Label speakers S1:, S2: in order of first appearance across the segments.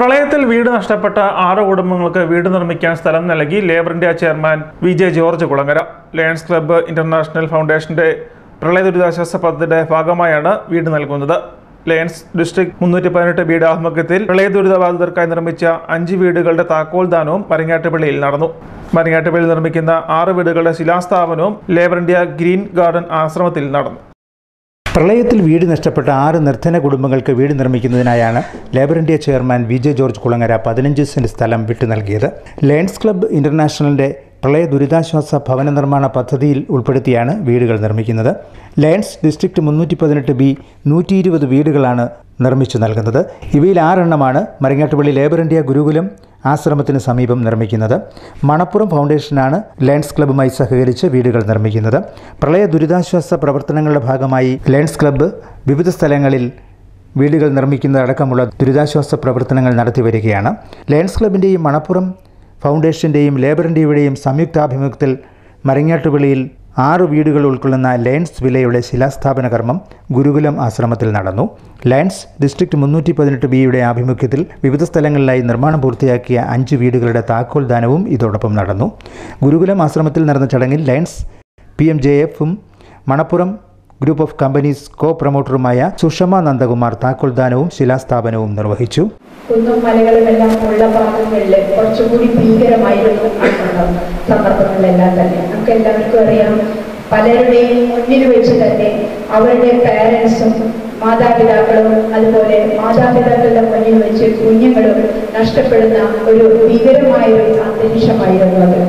S1: പ്രളയത്തിൽ വീട് നഷ്ടപ്പെട്ട ആറ് കുടുംബങ്ങൾക്ക് വീട് നിർമ്മിക്കാൻ സ്ഥലം നൽകി Labour India chairman V J George Kulangara Lions Club International ഫൗണ്ടേഷന്റെ പ്രളയ ദുരിതാശ്വാസ പദ്ധതിയുടെ ഭാഗമായാണ് വീട് നൽകുന്നത് ലയൺസ് ഡിസ്ട്രിക്ട് മുന്നൂറ്റി പതിനെട്ട് വീട് ആത്മഹത്യത്തിൽ പ്രളയ ദുരിതബാധിതർക്കായി നിർമ്മിച്ച അഞ്ച് വീടുകളുടെ താക്കോൽ ദാനവും മരങ്ങാട്ടുപള്ളിയിൽ നടന്നു മരങ്ങാട്ടുപള്ളിയിൽ നിർമ്മിക്കുന്ന ആറ് വീടുകളുടെ ശിലാസ്ഥാപനവും ലേബർ ഇന്ത്യ ഗ്രീൻ ഗാർഡൻ ആശ്രമത്തിൽ നടന്നു
S2: പ്രളയത്തിൽ വീട് നഷ്ടപ്പെട്ട ആറ് നിർധന കുടുംബങ്ങൾക്ക് വീട് നിർമ്മിക്കുന്നതിനായാണ് Labour India chairman V J George Kulangara പതിനഞ്ച് സെന്റ് സ്ഥലം വിട്ടു നൽകിയത് ലയൺസ് ക്ലബ്ബ് ഇന്റർനാഷണലിന്റെ പ്രളയ ദുരിതാശ്വാസ ഭവന നിർമ്മാണ പദ്ധതിയിൽ ഉൾപ്പെടുത്തിയാണ് വീടുകൾ നിർമ്മിക്കുന്നത് ലയൺസ് ഡിസ്ട്രിക്ട് മുന്നൂറ്റി പതിനെട്ട് ബി നൂറ്റി ഇരുപത് വീടുകളാണ് നിർമ്മിച്ചു നൽകുന്നത് ഇവയിൽ ആറെണ്ണമാണ് മരങ്ങാട്ടുപള്ളി ലേബർ ഇന്ത്യ ഗുരുകുലം ആശ്രമത്തിന് സമീപം നിർമ്മിക്കുന്നത് മണപ്പുറം ഫൗണ്ടേഷനാണ് ലയൺസ് ക്ലബ്ബുമായി സഹകരിച്ച് വീടുകൾ നിർമ്മിക്കുന്നത് പ്രളയ ദുരിതാശ്വാസ പ്രവർത്തനങ്ങളുടെ ഭാഗമായി ലയൺസ് ക്ലബ്ബ് വിവിധ സ്ഥലങ്ങളിൽ വീടുകൾ നിർമ്മിക്കുന്നതടക്കമുള്ള ദുരിതാശ്വാസ പ്രവർത്തനങ്ങൾ നടത്തി വരികയാണ് ലയൺസ് ക്ലബിൻ്റെയും മണപ്പുറം ഫൗണ്ടേഷൻ്റെയും ലേബർ ഇന്ത്യയുടെയും സംയുക്താഭിമുഖ്യത്തിൽ മരങ്ങാട്ടുപള്ളിയിൽ ആറ് വീടുകൾ ഉൾക്കൊള്ളുന്ന ലയൺസ് വിലയുടെ ശിലാസ്ഥാപന കർമ്മം ഗുരുകുലം ആശ്രമത്തിൽ നടന്നു ലയൺസ് ഡിസ്ട്രിക്ട് മുന്നൂറ്റി പതിനെട്ട് ബിയുടെ ആഭിമുഖ്യത്തിൽ വിവിധ സ്ഥലങ്ങളിലായി നിർമ്മാണം പൂർത്തിയാക്കിയ അഞ്ച് വീടുകളുടെ താക്കോൽ ദാനവും ഇതോടൊപ്പം നടന്നു ഗുരുകുലം ആശ്രമത്തിൽ നടന്ന ചടങ്ങിൽ ലയൺസ് പി എം ജെ എഫും Manappuram group of companies co പ്രൊമോട്ടറുമായ സുഷമ നന്ദകുമാർ താക്കോൽ ദാനവും ശിലാസ്ഥാപനവും നിർവഹിച്ചു
S3: കുന്നും മലകളുമെല്ലാം ഉള്ള ഭാഗങ്ങളിൽ കുറച്ചുകൂടി ഭീകരമായിരുന്നു അന്നുണ്ടാവും സന്ദർഭങ്ങളിലെല്ലാം തന്നെ നമുക്ക് എല്ലാവർക്കും അറിയാം പലരുടെയും മുന്നിൽ വെച്ച് തന്നെ അവരുടെ പാരൻസും മാതാപിതാക്കളും അതുപോലെ മാതാപിതാക്കളുടെ മുന്നിൽ വെച്ച് കുഞ്ഞുങ്ങളും നഷ്ടപ്പെടുന്ന ഒരു ഭീകരമായ ഒരു അന്തരീക്ഷമായിരുന്നു അത്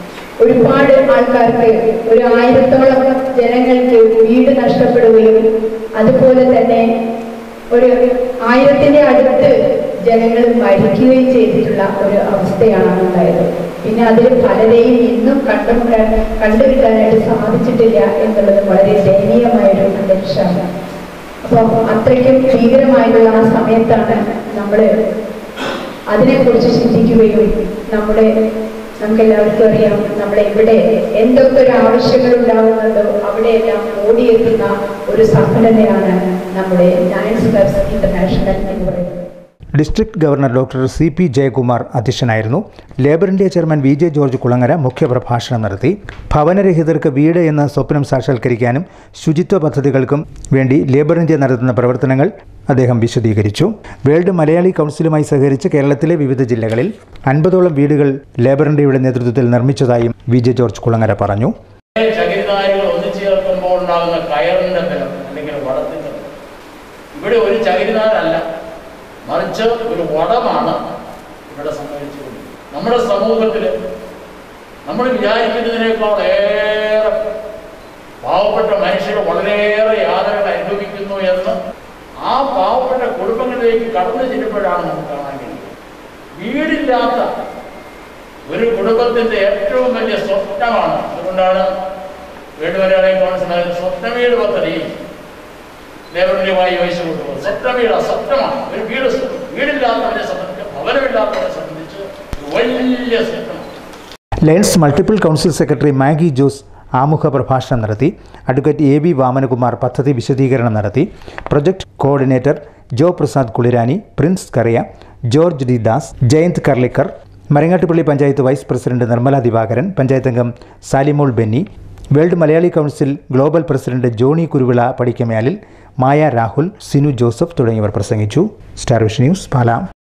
S3: ഒരുപാട് ആൾക്കാർക്ക് ഒരു ആയിരത്തോളം ജനങ്ങൾക്ക് വീട് നഷ്ടപ്പെടുകയും അതുപോലെ തന്നെ ഒരു ആയിരത്തിന്റെ അടുത്ത് ജനങ്ങൾ മരിക്കുകയും ചെയ്തിട്ടുള്ള ഒരു അവസ്ഥയാണ് ഉണ്ടായത് പിന്നെ അതിൽ പലരെയും ഇന്നും കണ്ടുമുട്ടാൻ കണ്ടുകിട്ടാനായിട്ട് സാധിച്ചിട്ടില്ല എന്നുള്ളത് വളരെ ദയനീയമായ ഒരു അന്തരീക്ഷമാണ് അപ്പോൾ അത്രയ്ക്കും ഭീകരമായിട്ടുള്ള ആ സമയത്താണ് നമ്മൾ അതിനെക്കുറിച്ച് ചിന്തിക്കുകയും നമ്മുടെ നമുക്ക് എല്ലാവർക്കും അറിയാം നമ്മൾ എവിടെ എന്തൊക്കെ ഒരു ആവശ്യങ്ങൾ ഉണ്ടാകുന്നുണ്ടോ അവിടെയെല്ലാം ഓടിയെത്തുന്ന ഒരു സംഘടനയാണ് നമ്മുടെ ലയൺസ് ക്ലബ്സ് ഇന്റർനാഷണൽ എന്ന് പറയുന്നത്
S2: district governor doctor C P Jayakumar അധ്യക്ഷനായിരുന്നു labour India chairman V J George Kulangara മുഖ്യപ്രഭാഷണം നടത്തി ഭവനരഹിതർക്ക് വീട് എന്ന സ്വപ്നം സാക്ഷാത്കരിക്കാനും ശുചിത്വ പദ്ധതികൾക്കും വേണ്ടി ലേബർ ഇന്ത്യ നടത്തുന്ന പ്രവർത്തനങ്ങൾ അദ്ദേഹം വിശദീകരിച്ചു വേൾഡ് മലയാളി കൗൺസിലുമായി സഹകരിച്ച് കേരളത്തിലെ വിവിധ ജില്ലകളിൽ അൻപതോളം വീടുകൾ ലേബർ ഇന്ത്യയുടെ നേതൃത്വത്തിൽ നിർമ്മിച്ചതായും വി ജെ ജോർജ് കുളങ്ങര പറഞ്ഞു
S4: ചകിരിനാരുകൾ ഒന്നിച്ചു ചേർക്കുമ്പോൾ ഉണ്ടാകുന്ന കയറിന്റെ ബലം അല്ലെങ്കിൽ വടത്തിന്റെ ബലം. ഇവിടെ ഒരു ചകിരിനാരല്ല മറിച്ച് ഒരു വടമാണ് ഇവിടെ സംഭവിച്ചുകൊണ്ടിരിക്കുന്നത് നമ്മുടെ സമൂഹത്തിൽ നമ്മൾ വിചാരിക്കുന്നതിനേക്കാൾ ഏറെ പാവപ്പെട്ട മനുഷ്യർ വളരെയേറെ യാതനകൾ അനുഭവിക്കുന്നു എന്ന് ആ പാവപ്പെട്ട കുടുംബങ്ങളിലേക്ക് കടന്നു ചെല്ലുമ്പോഴാണ് നമുക്ക് കാണാൻ കഴിയുന്നത് വീടില്ലാത്ത ഒരു കുടുംബത്തിന്റെ ഏറ്റവും വലിയ സ്വപ്നമാണ് അതുകൊണ്ടാണ് വീട് മലയാളി കൗൺസിൽ അതിന് സ്വപ്നവീട് പദ്ധതി ലേബറിന്റെയുമായി യോജിച്ചു കൊണ്ടുപോകുന്നത് സ്വപ്നവീട് സ്വപ്നമാണ് ഒരു വീട് സ്വപ്നം. വീടില്ലാത്തവരെ സംബന്ധിച്ച് ഭവനമില്ലാത്തവരെ സംബന്ധിച്ച് ഒരു വലിയ സ്വപ്നമാണ്
S2: lions multiple council secretary Maggie Jose ആമുഖ പ്രഭാഷണം നടത്തി അഡ്വക്കേറ്റ് എ ബി വാമനകുമാർ പദ്ധതി വിശദീകരണം നടത്തി project coordinator Jo Prasad Kulirani Prince Kariya George D Das Jayant Karlikar Marangattupally panchayat vice president Nirmala Divakaran panchayat അംഗം Salimol Benny world Malayali council global president Johnny Kuruvila Padikkamelil Maya Rahul Sinu Joseph തുടങ്ങിയവർ പ്രസംഗിച്ചു സ്റ്റാർ വിഷൻ ന്യൂസ് പാലാം